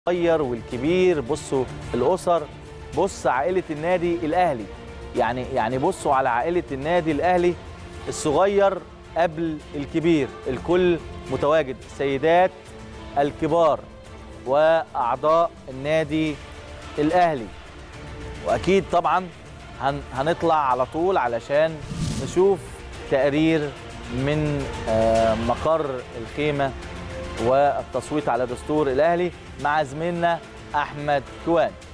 الصغير والكبير بصوا الاسر بص عائله النادي الاهلي يعني يعني بصوا على عائله النادي الاهلي الصغير قبل الكبير الكل متواجد السيدات الكبار واعضاء النادي الاهلي واكيد طبعا هن هنطلع على طول علشان نشوف تقرير من آه، مقر الخيمه والتصويت على دستور الاهلي مع زميلنا احمد كوان